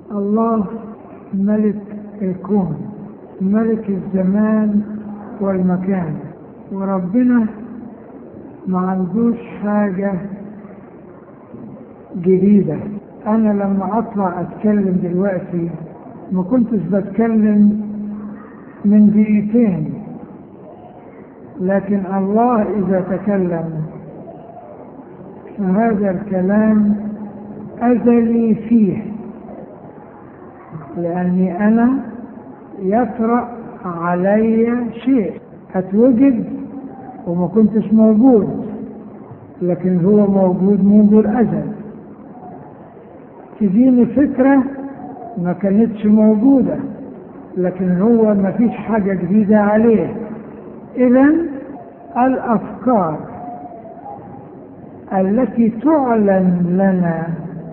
الله ملك الكون ملك الزمان والمكان وربنا ما عندوش حاجة جديدة أنا لما أطلع أتكلم دلوقتي ما كنتش بتكلم من دقيقتين لكن الله إذا تكلم فهذا الكلام أزلي فيه لأني أنا يطرأ علي شيء أتوجد وما كنتش موجود لكن هو موجود منذ الأزل تجيني فكرة ما كانتش موجودة لكن هو ما فيش حاجة جديدة عليه إذا الأفكار التي تعلن لنا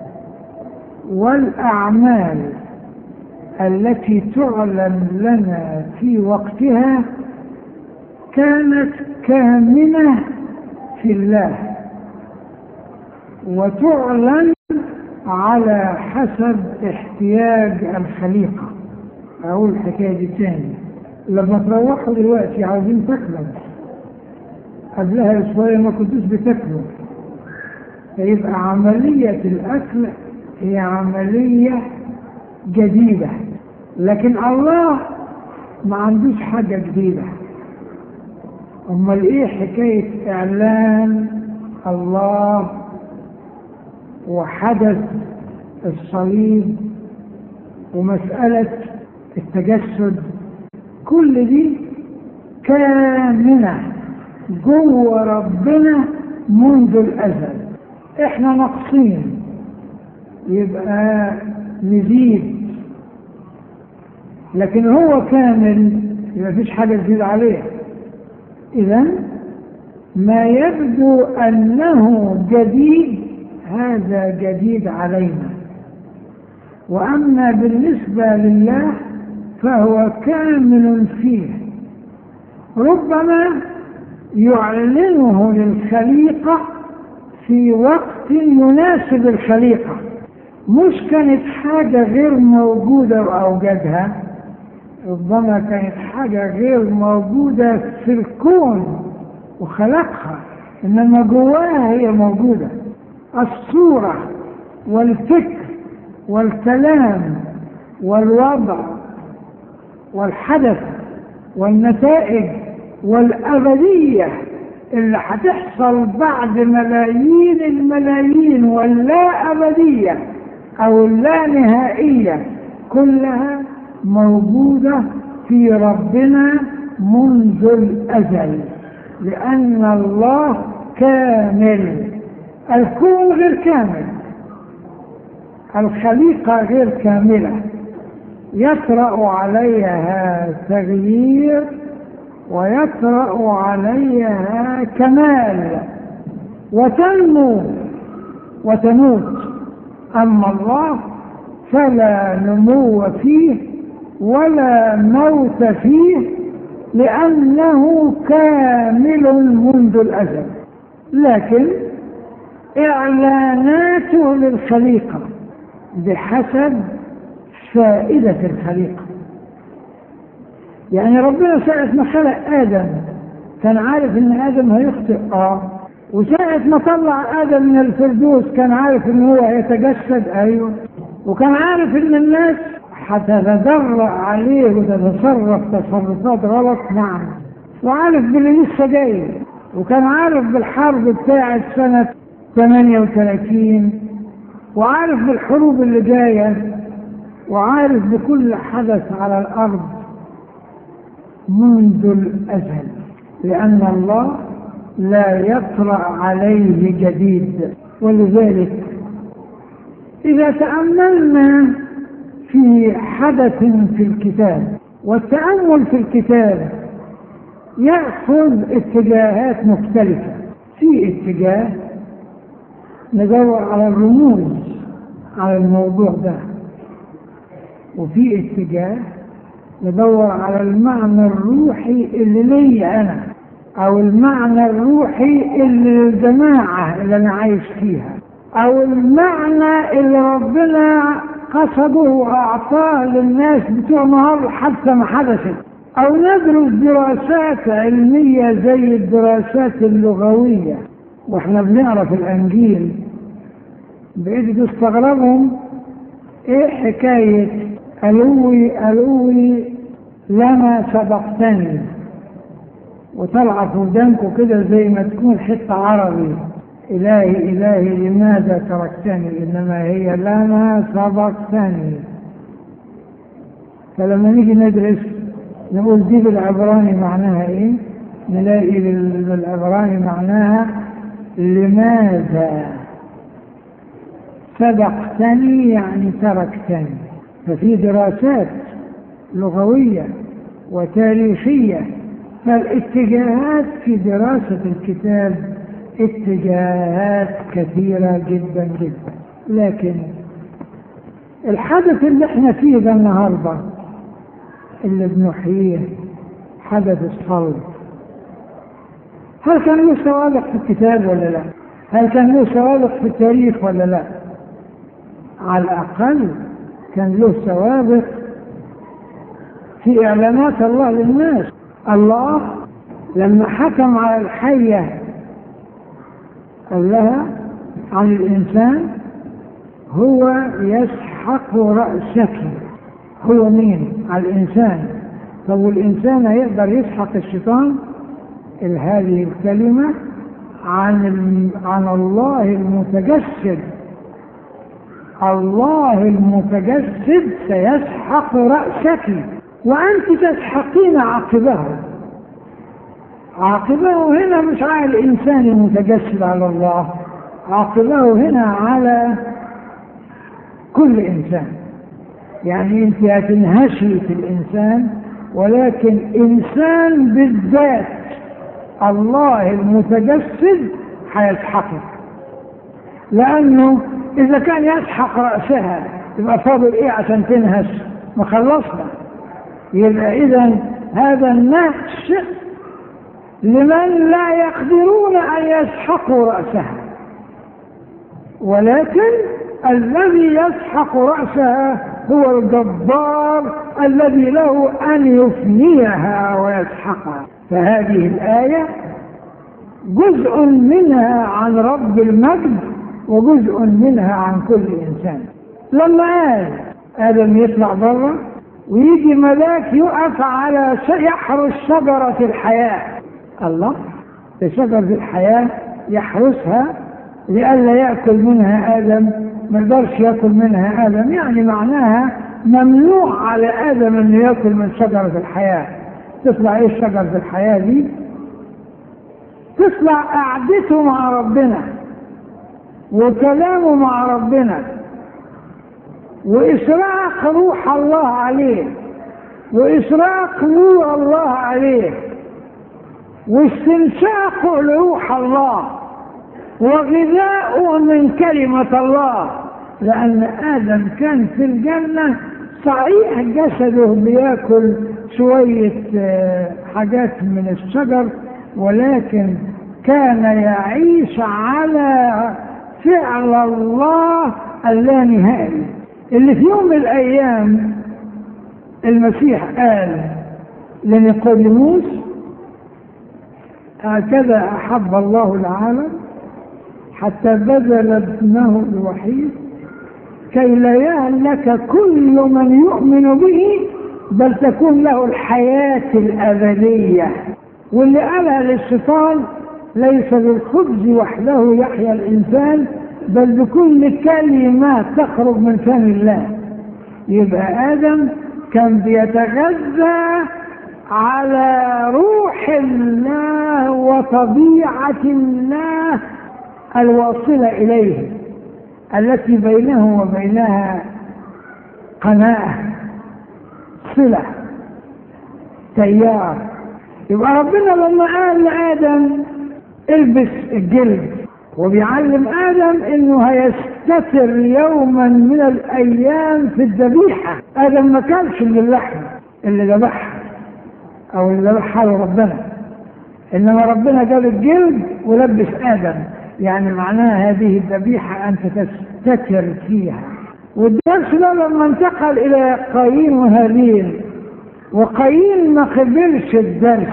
والأعمال التي تعلن لنا في وقتها كانت كامنة في الله وتعلن على حسب احتياج الخليقة أقول الحكاية دي تاني لما تروحوا دلوقتي عاوزين تاكلوا قبلها شوية ما كنتوش بتاكلوا فيبقى عملية الأكل هي عملية جديدة لكن الله ما عندوش حاجة جديدة أمال إيه حكاية إعلان الله وحدث الصليب ومسألة التجسد كل دي كامنة جوه ربنا منذ الأزل احنا ناقصين يبقى نزيد لكن هو كامل يبقى مفيش حاجة تزيد عليه إذا ما يبدو أنه جديد هذا جديد علينا وأما بالنسبة لله فهو كامل فيه ربما يعلنه للخليقة في وقت يناسب الخليقة مش كانت حاجة غير موجودة وأوجدها ربما كانت حاجة غير موجودة في الكون وخلقها إنما جواها هي موجودة الصورة والفكر والكلام والوضع والحدث والنتائج والأبدية اللي هتحصل بعد ملايين الملايين واللا أبدية أو اللا نهائية كلها موجودة في ربنا منذ الأزل لأن الله كامل الكون غير كامل الخليقة غير كاملة يطرأ عليها تغيير ويطرأ عليها كمال وتنمو وتموت أما الله فلا نمو فيه ولا موت فيه لأنه كامل منذ الأزل لكن إعلاناته للخليقة بحسب فائدة الخليقة يعني ربنا ساعة ما خلق آدم كان عارف إن آدم هيخطئ آه وساعة ما طلع آدم من الفردوس كان عارف إن هو هيتجسد أيوه وكان عارف إن الناس هتتدرع عليه وتتصرف تصرفات غلط نعم وعارف باللي لسه جاي وكان عارف بالحرب بتاعت سنة 38 وعارف بالحروب اللي جاية وعارف بكل حدث على الأرض منذ الأزل لأن الله لا يطرأ عليه جديد ولذلك إذا تأملنا في حدث في الكتاب والتأمل في الكتاب يأخذ اتجاهات مختلفة في اتجاه ندور على الرموز على الموضوع ده وفي اتجاه ندور على المعنى الروحي اللي لي انا او المعنى الروحي اللي للجماعة اللي انا عايش فيها او المعنى اللي ربنا قصده وأعطاه للناس بتوع نهار حتى ما حدثت أو ندرس دراسات علمية زي الدراسات اللغوية واحنا بنقرا في الانجيل بقيت تستغربهم ايه حكاية الوي الوي لما سبقتني وطلع في ودانكم كده زي ما تكون حتة عربي إلهي إلهي لماذا تركتني إنما هي لما سبقتني فلما نيجي ندرس نقول دي بالعبراني معناها إيه نلاقي بالعبراني معناها لماذا سبقتني يعني تركتني ففي دراسات لغوية وتاريخية فالاتجاهات في دراسة الكتاب اتجاهات كثيرة جدا جدا لكن الحدث اللي احنا فيه ده النهارده اللي بنحييه حدث الصلب هل كان له سوابق في الكتاب ولا لا؟ هل كان له سوابق في التاريخ ولا لا؟ على الأقل كان له سوابق في إعلانات الله للناس الله لما حكم على الحية قال لها عن الإنسان هو يسحق رأسك هو مين؟ على الإنسان طب والإنسان هيقدر يسحق الشيطان؟ هذه الكلمة عن عن الله المتجسد الله المتجسد سيسحق رأسك وأنت تسحقين عقبه عاقبه هنا مش على الإنسان المتجسد على الله عاقبه هنا على كل إنسان يعني أنت هتنهشي في الإنسان ولكن إنسان بالذات الله المتجسد هيسحقك لأنه إذا كان يسحق رأسها يبقى فاضل إيه عشان تنهش ما خلصنا يبقى إذا هذا النهش لمن لا يقدرون أن يسحقوا رأسها ولكن الذي يسحق رأسها هو الجبار الذي له أن يفنيها ويسحقها فهذه الآية جزء منها عن رب المجد وجزء منها عن كل إنسان لما قال آدم يطلع بره ويجي ملاك يقف على يحرس شجرة الحياة الله في شجرة الحياة يحرسها لئلا يأكل منها آدم ما يقدرش يأكل منها آدم يعني معناها ممنوع على آدم أنه يأكل من شجرة الحياة تطلع إيه شجرة الحياة دي تطلع قعدته مع ربنا وكلامه مع ربنا وإشراق روح الله عليه وإشراق نور الله عليه واستنشاقه لروح الله وغذاؤه من كلمة الله لأن آدم كان في الجنة صحيح جسده بياكل شوية حاجات من الشجر ولكن كان يعيش على فعل الله اللانهائي اللي في يوم من الأيام المسيح قال لنيقوديموس هكذا أحب الله العالم حتى بذل ابنه الوحيد كي لا يهلك كل من يؤمن به بل تكون له الحياة الأبدية واللي قالها للشيطان ليس بالخبز وحده يحيا الإنسان بل بكل كلمة تخرج من فم الله يبقى آدم كان بيتغذى على روح الله وطبيعة الله الواصلة إليه التي بينه وبينها قناعة صلة تيار يبقى ربنا لما قال لآدم البس الجلد وبيعلم آدم انه هيستتر يوما من الايام في الذبيحة آدم ما كانش من اللحم اللي ذبحها او اللي ذبحها له ربنا انما ربنا جاب الجلد ولبس آدم يعني معناها هذه الذبيحة انت تستتر فيها والدرس ده لما انتقل الى قايين وهابيل وقايين ما قبلش الدرس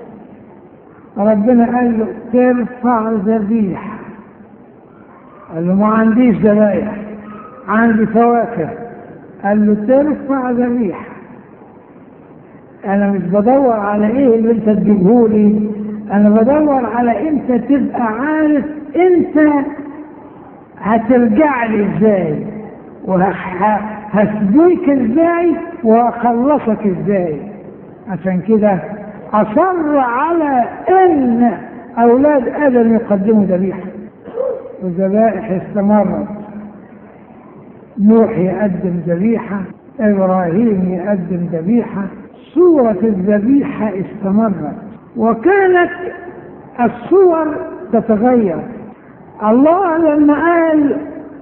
ربنا قال له ترفع ذبيحه قال له ما عنديش ذبايح عندي فواكه قال له ترفع ذبيحه انا مش بدور على ايه اللي انت تجيبهولي انا بدور على انت تبقى عارف انت هترجع لي ازاي وهسبيك ازاي وهخلصك ازاي عشان كده اصر على ان اولاد ادم يقدموا ذبيحه والذبائح استمرت نوح يقدم ذبيحه ابراهيم يقدم ذبيحه صورة الذبيحة استمرت وكانت الصور تتغير الله لما قال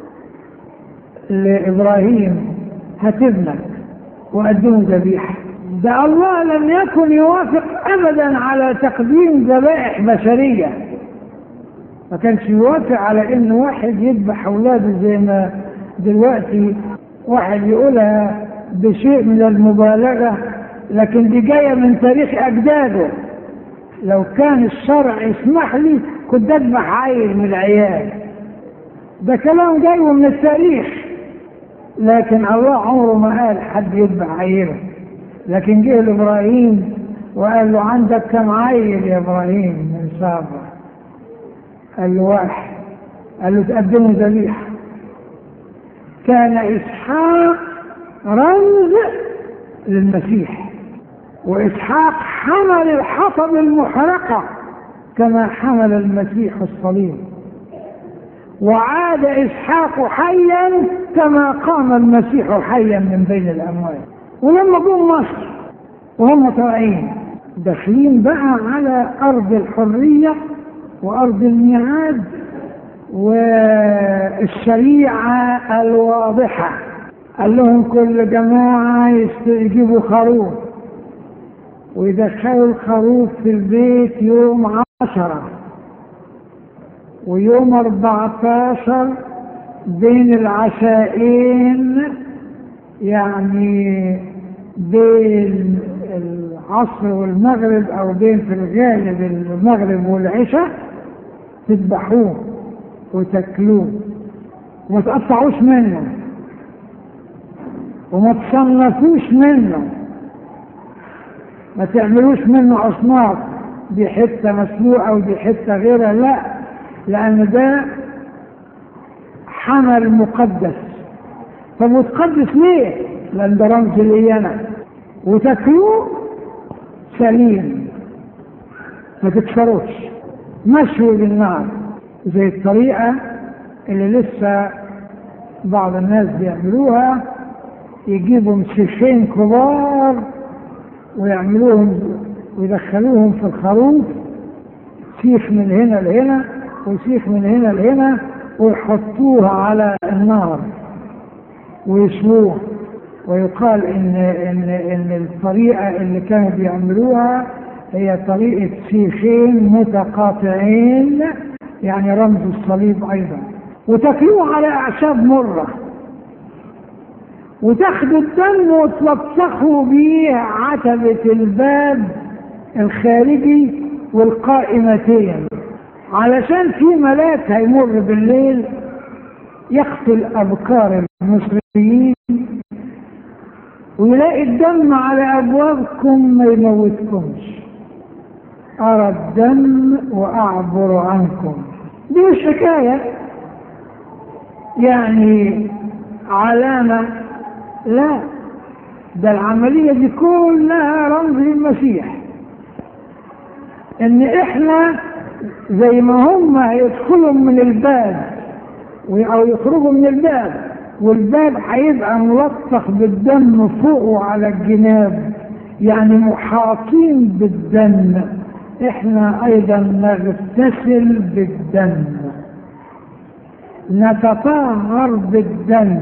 لإبراهيم هتبنك وقدموا ذبيحة ده الله لم يكن يوافق أبدا على تقديم ذبائح بشرية ما كانش يوافق على إن واحد يذبح أولاده زي ما دلوقتي واحد يقولها بشيء من المبالغة لكن دي جاية من تاريخ أجداده لو كان الشرع يسمح لي كنت أذبح عيل من العيال ده كلام جاي من التاريخ لكن الله عمره ما قال حد يذبح عيله لكن جه لإبراهيم وقال له عندك كم عيل يا إبراهيم من صابر قال له واحد قال له تقدموا ذبيحة كان إسحاق رمز للمسيح وإسحاق حمل الحطب المحرقة كما حمل المسيح الصليب وعاد إسحاق حيا كما قام المسيح حيا من بين الأموات ولما جم مصر وهم طالعين داخلين بقى على أرض الحرية وأرض الميعاد والشريعة الواضحة قال لهم كل جماعة يجيبوا خروف ويدخلوا الخروف في البيت يوم عشرة ويوم أربعتاشر بين العشاءين يعني بين العصر والمغرب أو بين في الغالب المغرب والعشاء تذبحوه وتاكلوه وما تقطعوش منه وما تصنفوش منه ما تعملوش منه اصناف دي حته مسلوقه ودي حته غيرها لا لان ده حمل مقدس طب متقدس ليه؟ لان ده رمز لي انا وتاكلوه سليم ما تكسروش مشوي بالنار زي الطريقه اللي لسه بعض الناس بيعملوها يجيبوا مسيخين كبار ويعملوهم ويدخلوهم في الخروف سيخ من هنا لهنا وسيخ من هنا لهنا ويحطوها على النار ويسووه ويقال ان ان ان الطريقه اللي كانوا بيعملوها هي طريقه سيخين متقاطعين يعني رمز الصليب ايضا وتاكلوه على اعشاب مره وتاخدوا الدم وتلطخوا بيه عتبة الباب الخارجي والقائمتين علشان في ملاك هيمر بالليل يقتل أبكار المصريين ويلاقي الدم على أبوابكم ما يموتكمش أرى الدم وأعبر عنكم دي مش حكاية يعني علامة لا ده العملية دي كلها رمز للمسيح ان احنا زي ما هم هيدخلوا من الباب او يخرجوا من الباب والباب هيبقى ملطخ بالدم فوقه على الجناب يعني محاطين بالدم احنا ايضا نغتسل بالدم نتطهر بالدم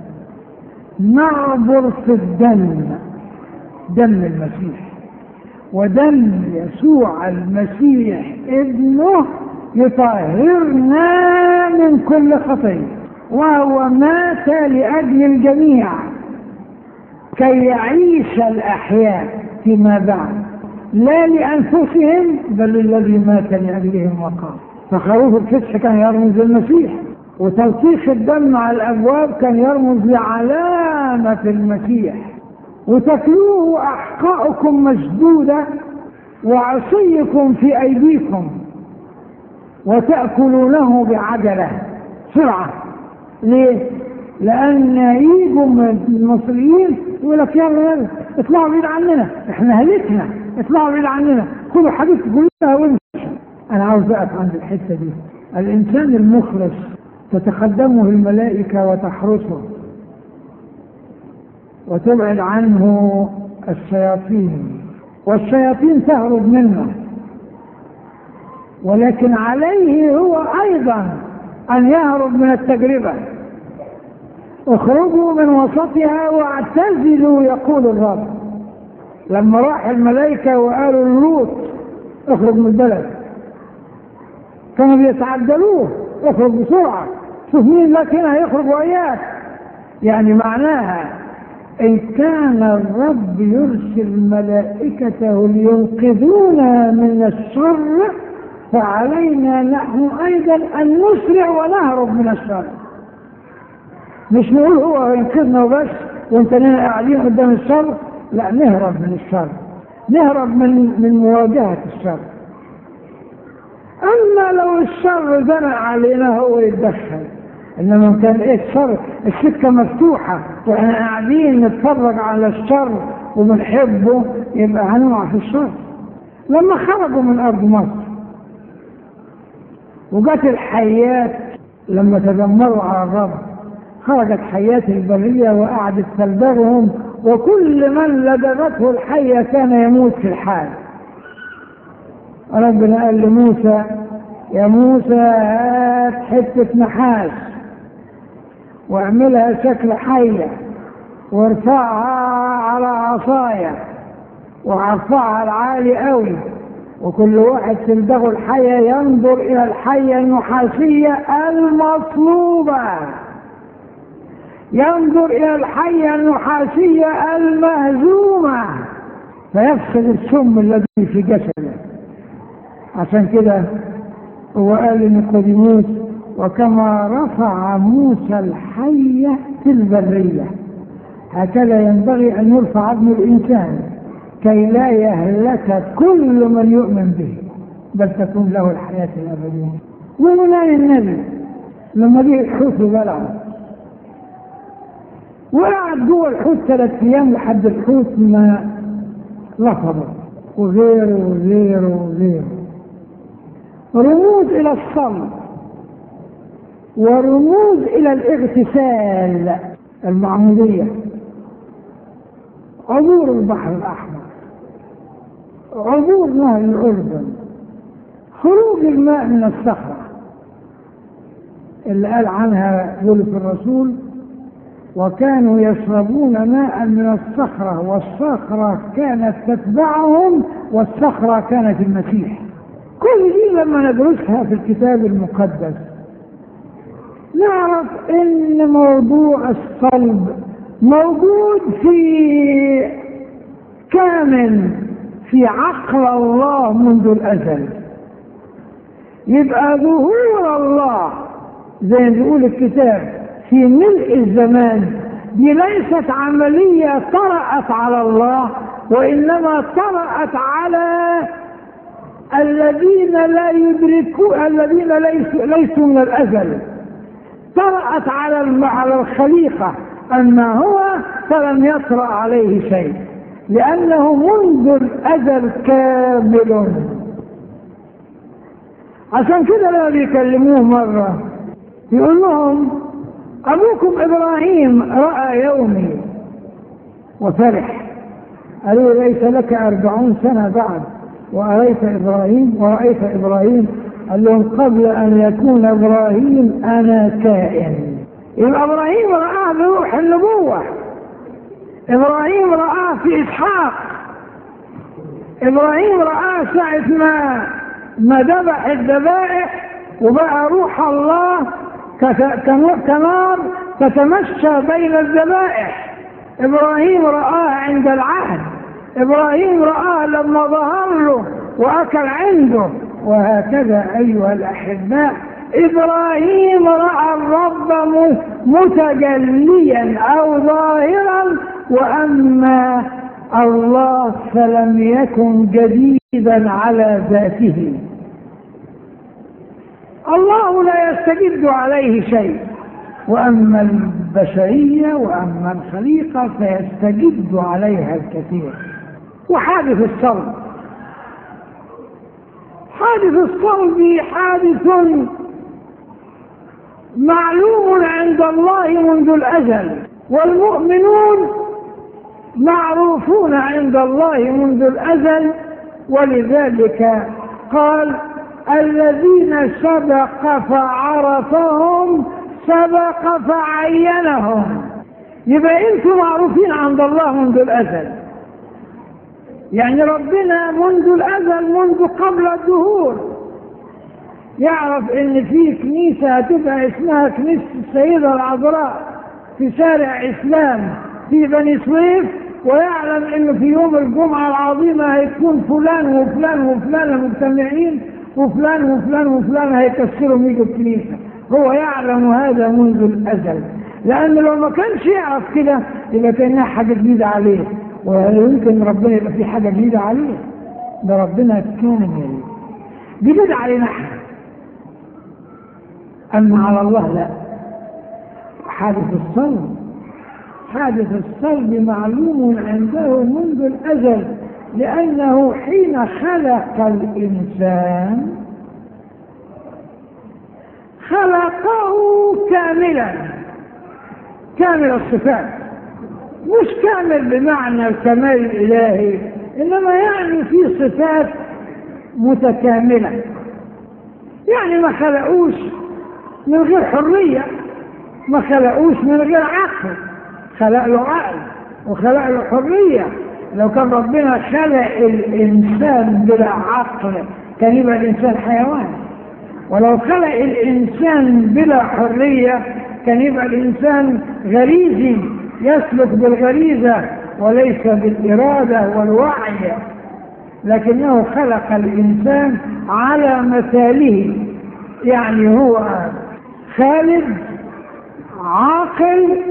نعبر في الدم دم المسيح ودم يسوع المسيح ابنه يطهرنا من كل خطيه وهو مات لأجل الجميع كي يعيش الأحياء فيما بعد لا لأنفسهم بل الذي مات لأجلهم وقام فخروف الفتح كان يرمز للمسيح وتلطيخ الدم على الأبواب كان يرمز لعلامة المسيح وتتلوه أحقاؤكم مشدودة وعصيكم في أيديكم وتأكلونه بعجلة سرعة ليه؟ لأن يجوا من المصريين يقول لك يلا يلا اطلعوا بعيد عننا احنا هلكنا اطلعوا بعيد عننا خدوا حاجتكم كلها وامشوا أنا عاوز أقف عند الحتة دي الإنسان المخلص تتقدمه الملائكة وتحرسه وتبعد عنه الشياطين والشياطين تهرب منه ولكن عليه هو أيضا أن يهرب من التجربة اخرجوا من وسطها واعتزلوا يقول الرب لما راح الملائكة وقالوا للوط اخرج من البلد كانوا بيتعجلوه اخرج بسرعة شوف مين لك هنا هيخرج وإياك يعني معناها إن كان الرب يرسل ملائكته لينقذونا من الشر فعلينا نحن أيضا أن نسرع ونهرب من الشر مش نقول هو ينقذنا وبس وانتنا قاعدين قدام الشر لا نهرب من الشر نهرب من من مواجهة الشر أما لو الشر زنق علينا هو يتدخل إنما كان إيه الشر السكة مفتوحة وإحنا قاعدين نتفرج على الشر وبنحبه يبقى هنقع في الشر لما خرجوا من أرض مصر وجت الحيات لما تذمروا على الرب خرجت حيات البرية وقعدت تلدغهم وكل من لدغته الحية كان يموت في الحال ربنا قال لموسى يا موسى هات حتة نحاس واعملها شكل حية وارفعها على عصاية وارفعها العالي قوي وكل واحد تلدغه الحية ينظر إلى الحية النحاسية المصلوبة ينظر إلى الحية النحاسية المهزومة فيفسد السم الذي في جسده عشان كده هو قال لنيقوديموس وكما رفع موسى الحية في البرية هكذا ينبغي أن يرفع ابن الإنسان كي لا يهلك كل من يؤمن به بل تكون له الحياة الأبدية ويونان النبي لما جه الحوت بلعه وقعد جوه الحوت ثلاث أيام لحد الحوت ما لفظه وغيره وغيره وغيره رموز إلى الصمت ورموز إلى الاغتسال المعمودية عبور البحر الأحمر عبور نهر الأردن خروج الماء من الصخرة اللي قال عنها بولس الرسول وكانوا يشربون ماء من الصخرة والصخرة كانت تتبعهم والصخرة كانت المسيح كل دي لما ندرسها في الكتاب المقدس نعرف ان موضوع الصلب موجود في كامل في عقل الله منذ الازل يبقى ظهور الله زي ما بيقول الكتاب في ملء الزمان دي ليست عملية طرأت على الله وإنما طرأت على الذين لا يدركوا الذين ليسوا, ليسوا من الأزل طرأت على على الخليقة أما هو فلم يطرأ عليه شيء لأنه منذ الأزل كامل عشان كده لما بيكلموه مرة يقول لهم أبوكم إبراهيم رأى يومي وفرح قالوا ليس لك أربعون سنة بعد وأريت إبراهيم ورأيت إبراهيم قال لهم قبل أن يكون إبراهيم أنا كائن يبقى إبراهيم رآه بروح النبوة إبراهيم رآه في إسحاق إبراهيم رآه ساعة ما ما ذبح الذبائح وبقى روح الله كنار تتمشى بين الذبائح إبراهيم رآه عند العهد إبراهيم رآه لما ظهر له وأكل عنده وهكذا أيها الأحباء إبراهيم رأى الرب متجليا أو ظاهرا وأما الله فلم يكن جديدا على ذاته الله لا يستجد عليه شيء وأما البشرية وأما الخليقة فيستجد عليها الكثير وحادث الصلب حادث الصلب حادث معلوم عند الله منذ الأزل والمؤمنون معروفون عند الله منذ الأزل ولذلك قال الذين سبق فعرفهم سبق فعينهم يبقى انتم معروفين عند الله منذ الازل يعني ربنا منذ الازل منذ قبل الدهور يعرف ان في كنيسه هتبقى اسمها كنيسه السيده العذراء في شارع اسلام في بني سويف ويعلم انه في يوم الجمعه العظيمه هيكون فلان وفلان وفلان مجتمعين وفلان وفلان وفلان هيكسروا يجوا الكنيسه هو يعلم هذا منذ الازل لان لو ما كانش يعرف كده يبقى كانها حاجه جديده عليه ويمكن ربنا يبقى في حاجه جديده عليه ده ربنا كامل جديد علينا احنا اما على الله لا حادث الصلب حادث الصلب معلوم عنده منذ الازل لانه حين خلق الانسان خلقه كاملا كامل الصفات مش كامل بمعنى الكمال الالهي انما يعني في صفات متكامله يعني ما خلقوش من غير حريه ما خلقوش من غير عقل خلق له عقل وخلق له حريه لو كان ربنا خلق الانسان بلا عقل كان يبقى الانسان حيوان ولو خلق الإنسان بلا حرية كان يبقى الإنسان غريزي يسلك بالغريزة وليس بالإرادة والوعي لكنه خلق الإنسان على مثاله يعني هو خالد عاقل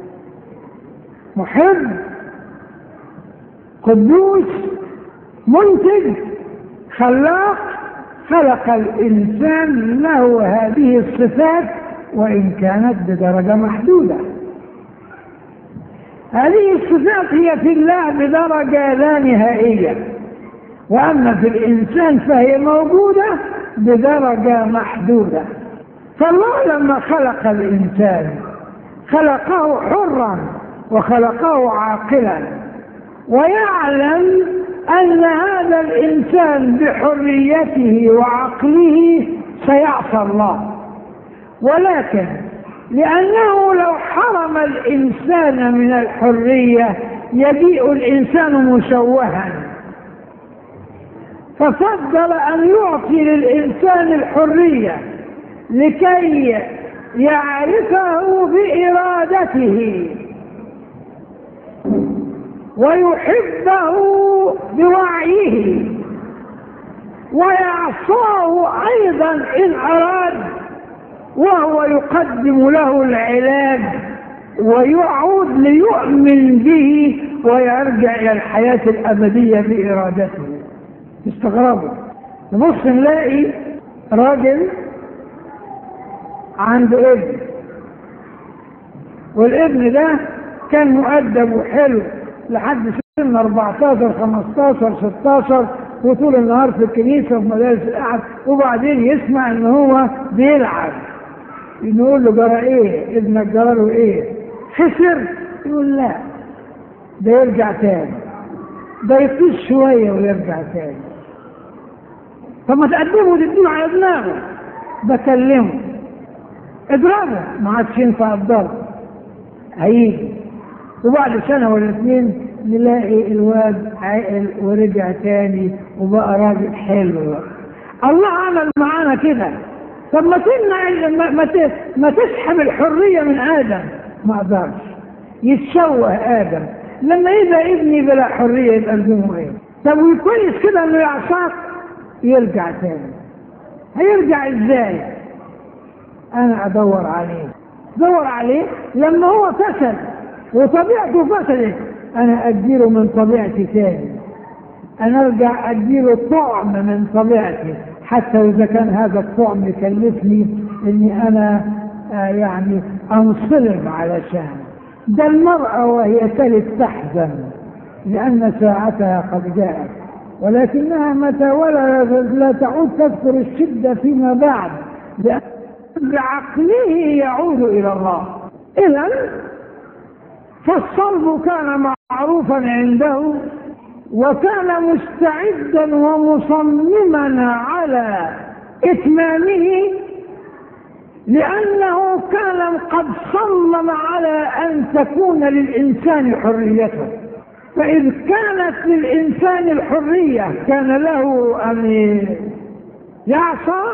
محب قدوس منتج خلاق خلق الإنسان له هذه الصفات وإن كانت بدرجة محدودة هذه الصفات هي في الله بدرجة لا نهائية وأما في الإنسان فهي موجودة بدرجة محدودة فالله لما خلق الإنسان خلقه حرا وخلقه عاقلا ويعلم أن هذا الإنسان بحريته وعقله سيعصى الله ولكن لأنه لو حرم الإنسان من الحرية يبيء الإنسان مشوها ففضل أن يعطي للإنسان الحرية لكي يعرفه بإرادته ويحبه بوعيه ويعصاه ايضا ان اراد وهو يقدم له العلاج ويعود ليؤمن به ويرجع الى الحياه الابديه بارادته استغربوا نبص نلاقي راجل عنده ابن والابن ده كان مؤدب وحلو لحد سن 14 15 16 وطول النهار في الكنيسة وفي مدارس الأحد وبعدين يسمع إن هو بيلعب نقول له جرى إيه؟ ابنك جرى له إيه؟ خسر؟ يقول لا ده يرجع تاني ده يطيش شوية ويرجع تاني طب ما تقدمه تديله على دماغه بكلمه اضربه ما عادش ينفع الضرب هيجي وبعد سنة ولا اثنين نلاقي الواد عقل ورجع تاني وبقى راجل حلو بقى. الله عمل معانا كده طب ما تمنع ما, ما, ما تسحب الحريه من ادم ما اقدرش يتشوه ادم لما يبقى ابني بلا حريه يبقى لزومه ايه طب وكويس كده انه يعصاك يرجع تاني هيرجع ازاي انا ادور عليه دور عليه لما هو فسد وطبيعته فسدت انا اديله من طبيعتي تاني انا ارجع اديله طعم من طبيعتي حتى اذا كان هذا الطعم يكلفني اني انا آه يعني انصلب علشان ده المرأة وهي تلد تحزن لأن ساعتها قد جاءت ولكنها متى ولا لا تعود تذكر الشدة فيما بعد لأن بعقله يعود إلى الله إذا فالصلب كان معروفا عنده وكان مستعدا ومصمما على إتمامه لأنه كان قد صمم على أن تكون للإنسان حريته فإذ كانت للإنسان الحرية كان له أن يعصى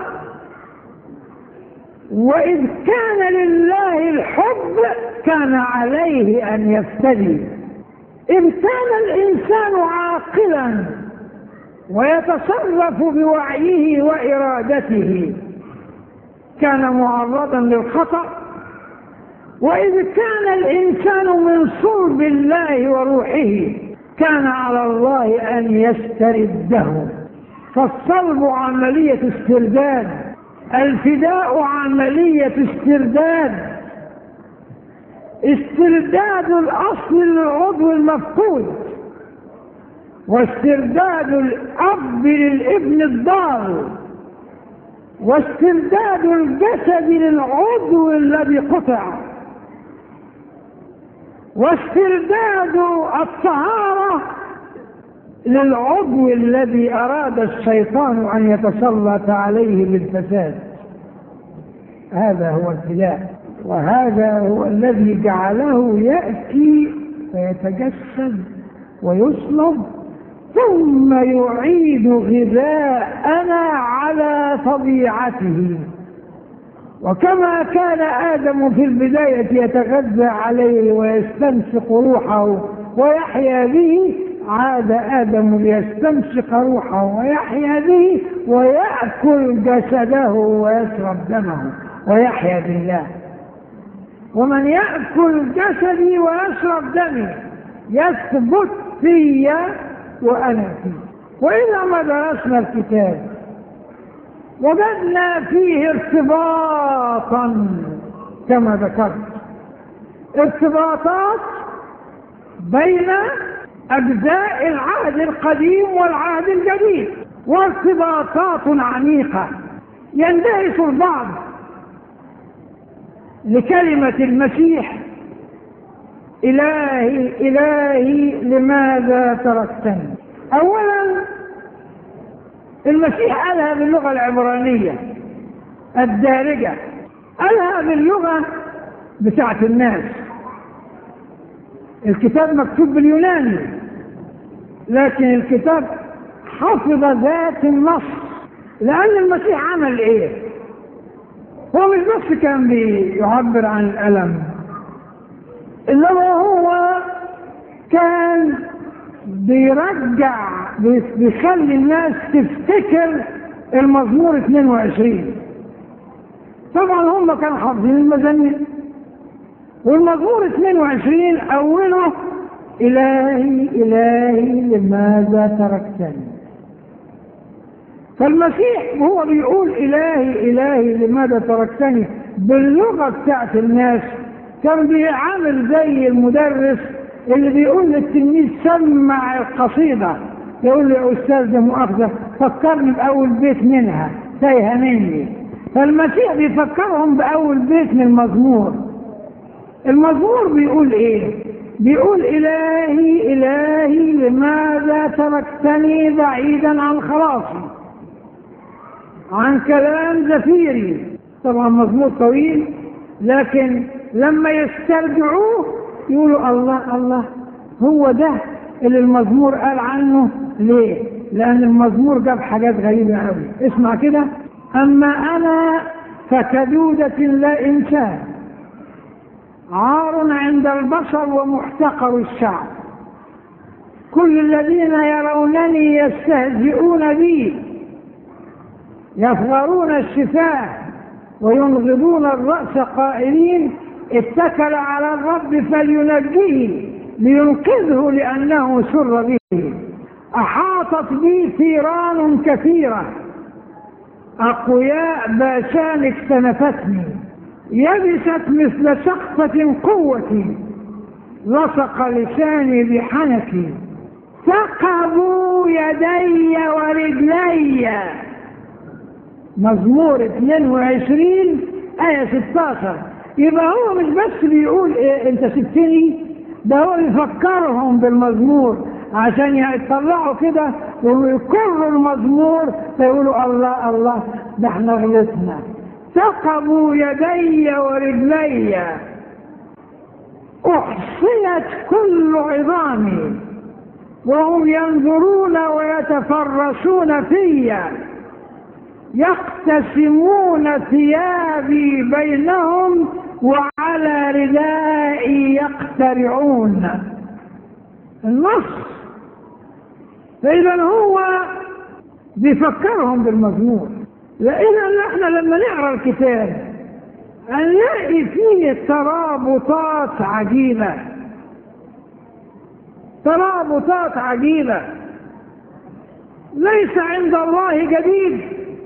وإذ كان لله الحب كان عليه أن يفتدي إذ كان الإنسان عاقلا ويتصرف بوعيه وإرادته كان معرضا للخطأ وإذ كان الإنسان من صلب الله وروحه كان على الله أن يسترده فالصلب عملية استرداد الفداء عملية استرداد استرداد الأصل للعضو المفقود واسترداد الأب للابن الضال واسترداد الجسد للعضو الذي قطع واسترداد الطهارة للعضو الذي أراد الشيطان أن يتسلط عليه بالفساد هذا هو الفداء وهذا هو الذي جعله يأتي فيتجسد ويصلب ثم يعيد غذاءنا على طبيعته وكما كان آدم في البداية يتغذى عليه ويستنشق روحه ويحيا به عاد آدم ليستنشق روحه ويحيا به ويأكل جسده ويشرب دمه ويحيا بالله ومن يأكل جسدي ويشرب دمي يثبت في وأنا فيه وإذا ما درسنا الكتاب وجدنا فيه ارتباطا كما ذكرت ارتباطات بين أجزاء العهد القديم والعهد الجديد وارتباطات عميقة يندرس البعض لكلمة المسيح إلهي إلهي لماذا تركتني أولا المسيح قالها باللغة العبرانية الدارجة قالها باللغة بتاعت الناس الكتاب مكتوب باليوناني لكن الكتاب حفظ ذات النص لأن المسيح عمل إيه؟ هو مش بس كان بيعبر عن الألم إنما هو كان بيرجع بيخلي الناس تفتكر المزمور 22 طبعا هم كانوا حافظين المزامير والمزمور 22 أوله إلهي إلهي لماذا تركتني فالمسيح هو بيقول إلهي إلهي لماذا تركتني باللغة بتاعت الناس كان بيعامل زي المدرس اللي بيقول للتلميذ سمع القصيدة يقول له يا أستاذ ده مؤاخذة فكرني بأول بيت منها تايهة مني فالمسيح بيفكرهم بأول بيت من المزمور المزمور بيقول إيه؟ بيقول إلهي إلهي لماذا تركتني بعيدا عن خلاصي عن كلام زفيري طبعا مزمور طويل لكن لما يسترجعوه يقولوا الله الله هو ده اللي المزمور قال عنه ليه لأن المزمور جاب حاجات غريبة قوي اسمع كده أما أنا فكدودة لا إنسان عار عند البشر ومحتقر الشعب كل الذين يرونني يستهزئون بي يفغرون الشفاه وينغضون الرأس قائلين اتكل على الرب فلينجيه لينقذه لأنه سر به أحاطت بي ثيران كثيرة أقوياء باشان اكتنفتني يبست مثل سقفة قوتي لصق لساني بحنكي ثقبوا يدي ورجلي مزمور 22 آية 16 يبقى هو مش بس بيقول إيه انت سبتني ده هو يفكرهم بالمزمور عشان يطلعوا كده ويكروا المزمور فيقولوا الله الله ده احنا غلطنا ثقبوا يدي ورجلي احصيت كل عظامي وهم ينظرون ويتفرسون فيا يقتسمون ثيابي بينهم وعلى ردائي يقترعون النص فإذا هو بيفكرهم بالمزمور لأن احنا لما نقرا الكتاب هنلاقي فيه ترابطات عجيبة ترابطات عجيبة ليس عند الله جديد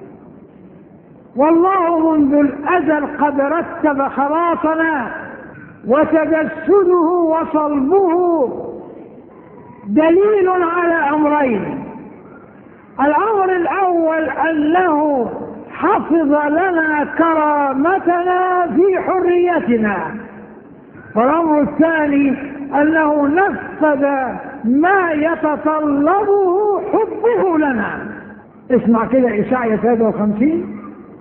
والله منذ الأزل قد رتب خلاصنا وتجسده وصلبه دليل على أمرين الأمر الأول أنه حفظ لنا كرامتنا في حريتنا والأمر الثاني أنه نفذ ما يتطلبه حبه لنا اسمع كده إشاعية 53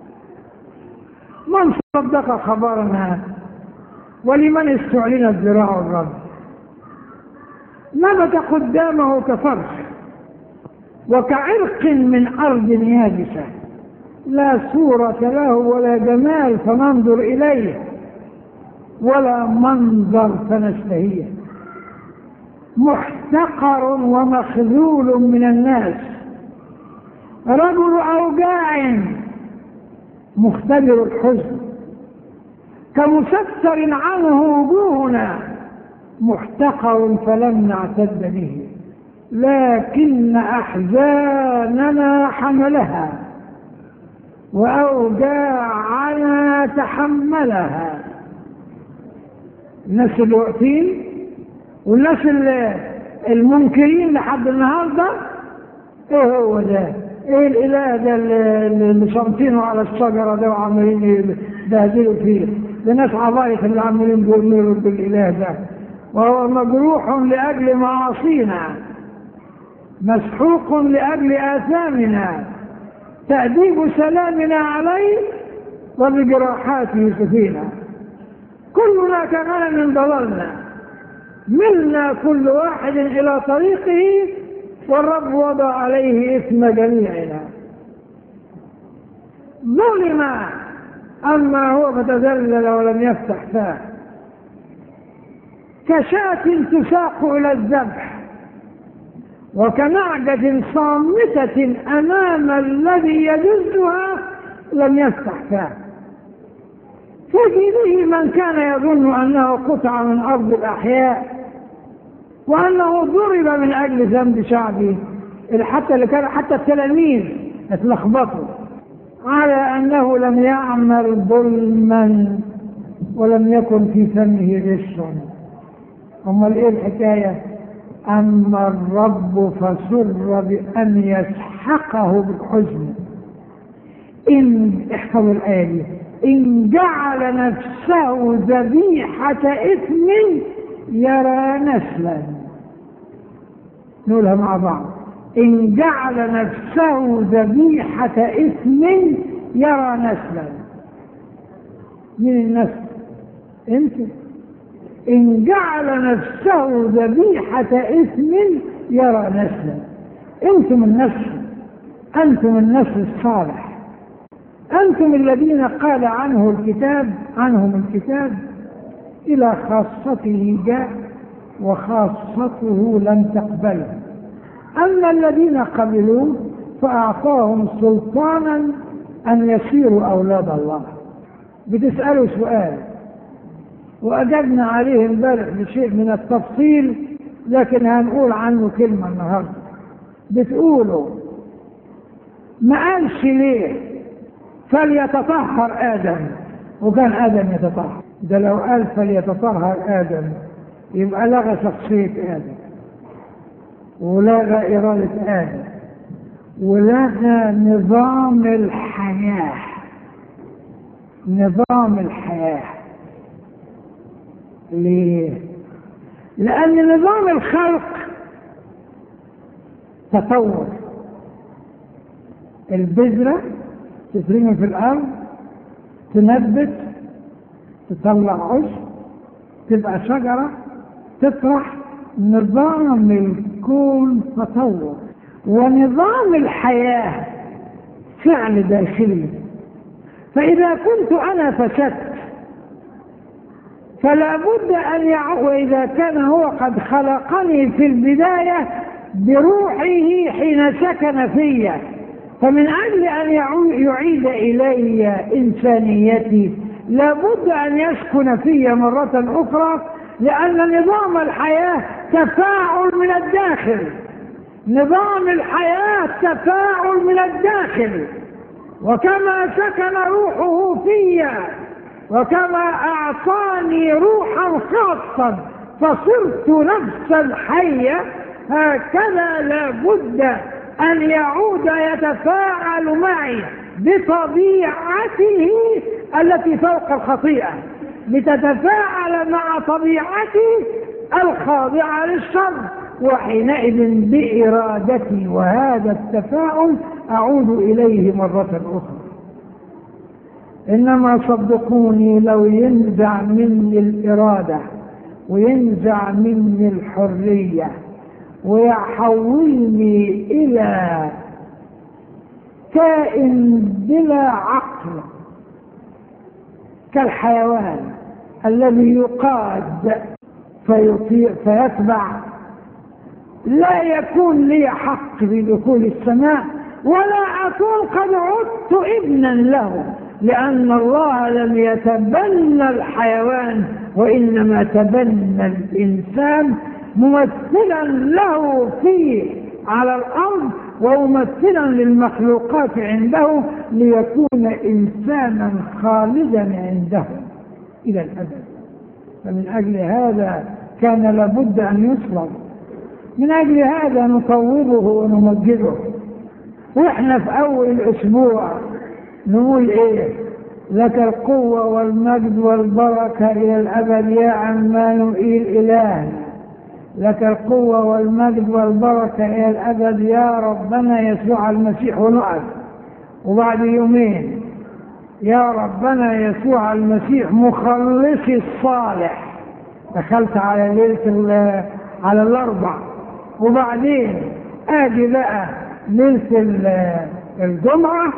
من صدق خبرنا ولمن استعلنت ذراع الرب نبت قدامه كفرش وكعرق من أرض يابسة لا صورة له ولا جمال فننظر إليه ولا منظر فنشتهيه محتقر ومخذول من الناس رجل أوجاع مختبر الحزن كمستر عنه وجوهنا محتقر فلم نعتد به لكن أحزاننا حملها وأوجاعنا تحملها الناس اللي واقفين والناس اللي المنكرين لحد النهارده ايه هو ده؟ ايه الاله ده اللي شامطينه على الشجره ده وعمالين يبهدلوا فيه؟ ده ناس عبايط اللي عمالين بيؤمنوا بالاله ده وهو مجروح لاجل معاصينا مسحوق لاجل اثامنا تأديب سلامنا عليه وبجراحاته سفينا كلنا كغنم ضللنا ملنا كل واحد إلى طريقه والرب وضع عليه إثم جميعنا ظلم أما هو فتذلل ولم يفتح فاه كشاة تساق إلى الذبح وكنعجة صامتة أمام الذي يجزها لم يفتح فاه ففي به من كان يظن أنه قطعة من أرض الأحياء وأنه ضرب من أجل ذنب شعبه حتى اللي كان حتى التلاميذ اتلخبطوا على أنه لم يعمل ظلما ولم يكن في فمه غش أمال إيه الحكاية؟ أما الرب فسر بأن يسحقه بالحزن إن احفظوا الآية دي إن جعل نفسه ذبيحة إثم يرى نسلا نقولها مع بعض إن جعل نفسه ذبيحة إثم يرى نسلا من النسل أنت إن جعل نفسه ذبيحة إثم يرى نسلا أنتم النسل أنتم النسل الصالح أنتم الذين قال عنه الكتاب عنهم الكتاب إلى خاصته جاء وخاصته لم تقبله أما الذين قبلوه فأعطاهم سلطانا أن يصيروا أولاد الله بتسألوا سؤال وأجبنا عليه امبارح بشيء من التفصيل لكن هنقول عنه كلمة النهاردة بتقولوا ما قالش ليه فليتطهر آدم وكان آدم يتطهر ده لو قال فليتطهر آدم يبقى لغى شخصية آدم ولغى إرادة آدم ولغى نظام الحياة نظام الحياة ليه؟ لأن نظام الخلق تطور البذرة تترمي في الأرض تنبت تطلع عشب تبقى شجرة تطرح نظام الكون تطور ونظام الحياة فعل داخلي فإذا كنت أنا فسدت فلا بد أن يعود وإذا كان هو قد خلقني في البداية بروحه حين سكن في فمن أجل أن يعيد إلي إنسانيتي لابد أن يسكن في مرة أخرى لأن نظام الحياة تفاعل من الداخل نظام الحياة تفاعل من الداخل وكما سكن روحه في وكما أعطاني روحا خاصا فصرت نفسا حية هكذا لابد أن يعود يتفاعل معي بطبيعته التي فوق الخطيئة لتتفاعل مع طبيعتي الخاضعة للشر وحينئذ بإرادتي وهذا التفاعل أعود إليه مرة أخرى إنما صدقوني لو ينزع مني الإرادة وينزع مني الحرية ويحولني إلى كائن بلا عقل كالحيوان الذي يقاد فيطيع فيتبع لا يكون لي حق في دخول السماء ولا أكون قد عدت ابنا له لأن الله لم يتبنى الحيوان وإنما تبنى الإنسان ممثلا له فيه على الأرض وممثلا للمخلوقات عنده ليكون إنسانا خالدا عنده إلى الأبد فمن أجل هذا كان لابد أن يصلب من أجل هذا نطوبه ونمجده وإحنا في أول الأسبوع نقول إيه لك القوة والمجد والبركة إلى الأبد يا عمانوئيل إلهنا لك القوة والمجد والبركة إلى الأبد يا ربنا يسوع المسيح ونقف وبعد يومين يا ربنا يسوع المسيح مخلصي الصالح دخلت على ليلة على الأربع وبعدين آجي بقى ليلة الجمعة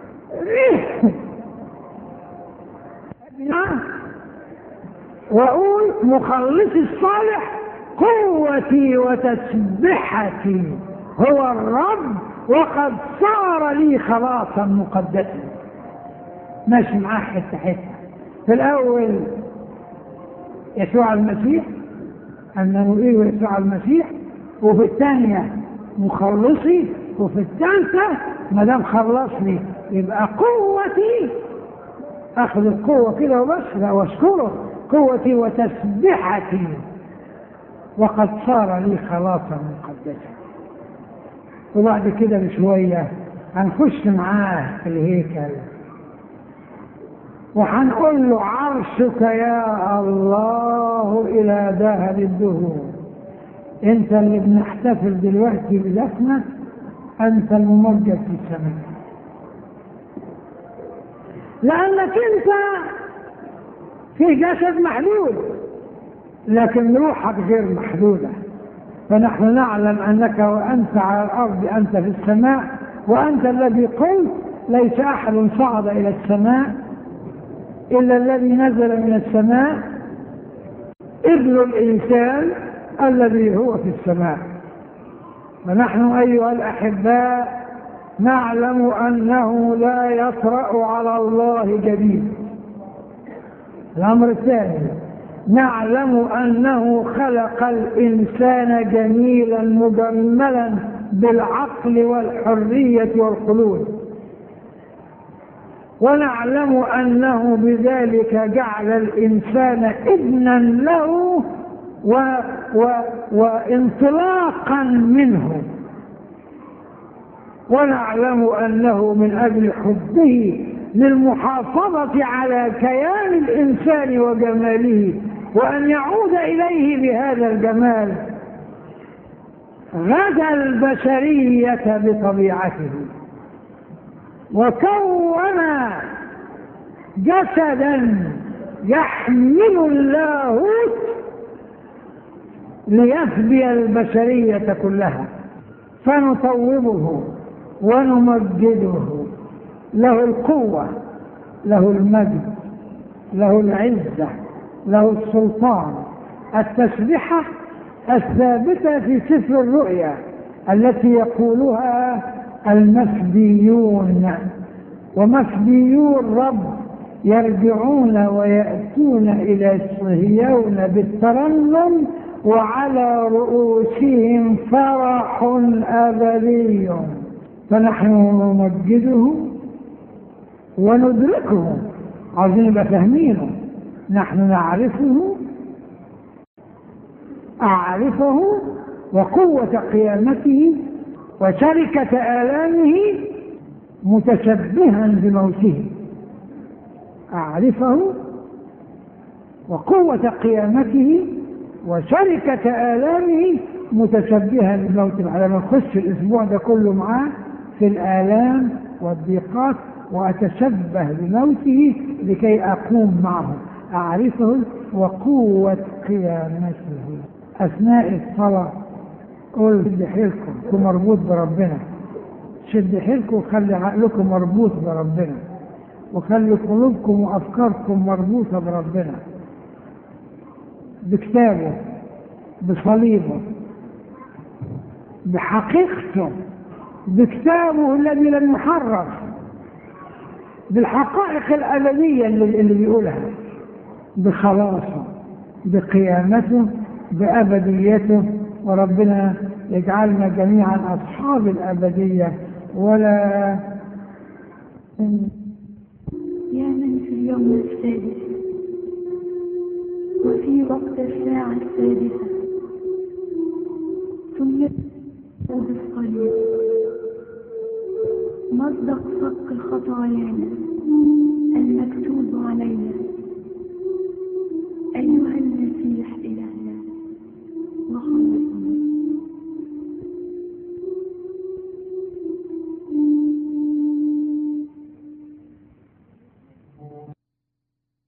وأقول مخلصي الصالح قوتي وتسبحتي هو الرب وقد صار لي خلاصا مقدسا ماشي معاه حته حته في الاول يسوع المسيح المنوئيل ويسوع المسيح وفي الثانيه مخلصي وفي الثالثه ما دام خلصني يبقى قوتي اخذ القوه كده وبس لا واشكره قوتي وتسبحتي وقد صار لي خلاصا مقدسا وبعد كده بشوية هنخش معاه في الهيكل وهنقول له عرشك يا الله إلى ذهب الدهور أنت اللي بنحتفل دلوقتي بدفنك أنت الممجد في السماء لأنك أنت في جسد محدود لكن روحك غير محدودة فنحن نعلم أنك وأنت على الأرض أنت في السماء وأنت الذي قلت ليس أحد صعد إلى السماء إلا الذي نزل من السماء ابن الإنسان الذي هو في السماء ونحن أيها الأحباء نعلم أنه لا يطرأ على الله جديد الأمر الثاني نعلم أنه خلق الإنسان جميلا مجملا بالعقل والحرية والخلود ونعلم أنه بذلك جعل الإنسان ابنا له و و وانطلاقا منه ونعلم أنه من أجل حبه للمحافظة على كيان الإنسان وجماله وأن يعود إليه بهذا الجمال غدا البشرية بطبيعته وكون جسدا يحمل اللاهوت ليفدي البشرية كلها فنطوبه ونمجده له القوة له المجد له العزة له السلطان التسبحة الثابتة في سفر الرؤيا التي يقولها المفديون ومفديو الرب يرجعون ويأتون إلى صهيون بالترنم وعلى رؤوسهم فرح أبدي فنحن نمجده وندركه عايزين نبقى فاهمينه نحن نعرفه أعرفه وقوة قيامته وشركة آلامه متشبها بموته أعرفه وقوة قيامته وشركة آلامه متشبها بموته على ما نخش الأسبوع ده كله معاه في الآلام والضيقات وأتشبه بموته لكي أقوم معه أعرفه وقوة قيامته أثناء الصلاة قول شد حيلكم كن مربوط بربنا شد حيلكم وخلي عقلكم مربوط بربنا وخلي قلوبكم وافكاركم مربوطه بربنا بكتابه بصليبه بحقيقته بكتابه الذي لم يحرف بالحقائق الأبدية اللي, اللي بيقولها بخلاصه بقيامته بأبديته وربنا يجعلنا جميعا أصحاب الأبدية ولا يا من في اليوم السادس وفي وقت الساعة السادسة ثم بالصليب مصدق صدق خطايانا